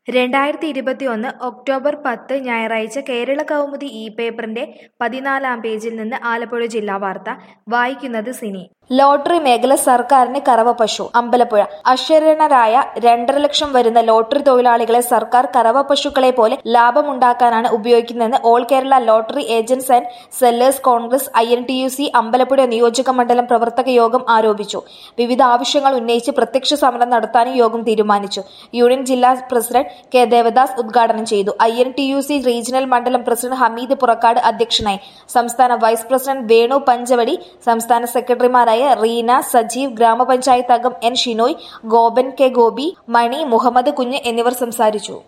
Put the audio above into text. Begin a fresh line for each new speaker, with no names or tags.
രണ്ടായിരത്തി ഇരുപത്തിയൊന്ന് ഒക്ടോബർ പത്ത് ഞായറാഴ്ച കേരള കൗമുദി ഇ പേപ്പറിന്റെ പതിനാലാം പേജിൽ നിന്ന് ആലപ്പുഴ ജില്ലാ വാർത്ത വായിക്കുന്നത് സിനി ലോട്ടറി മേഖല സർക്കാരിന് കറവ പശു അമ്പലപ്പുഴ അശരണരായ രണ്ടര ലക്ഷം വരുന്ന ലോട്ടറി തൊഴിലാളികളെ സർക്കാർ കറവ പശുക്കളെ പോലെ ലാഭമുണ്ടാക്കാനാണ് ഉപയോഗിക്കുന്നതെന്ന് all Kerala lottery agents and sellers congress I N T U C Ambalappuzha നിയോജക മണ്ഡലം പ്രവർത്തക യോഗം ആരോപിച്ചു വിവിധ ആവശ്യങ്ങൾ ഉന്നയിച്ച് പ്രത്യക്ഷ സമരം നടത്താനും യോഗം തീരുമാനിച്ചു യൂണിയൻ ജില്ലാ പ്രസിഡന്റ് കെ ദേവദാസ് ഉദ്ഘാടനം ചെയ്തു I N T U C regional മണ്ഡലം പ്രസിഡന്റ് ഹമീദ് പുറക്കാട് അധ്യക്ഷനായി സംസ്ഥാന വൈസ് പ്രസിഡന്റ് വേണു പഞ്ചവടി സംസ്ഥാന സെക്രട്ടറിമാരായ റീന സജീവ് ഗ്രാമപഞ്ചായത്ത് അംഗം എൻ ഷിനോയ് ഗോപൻ കെ ഗോപി മണി മുഹമ്മദ് കുഞ്ഞ് എന്നിവർ സംസാരിച്ചു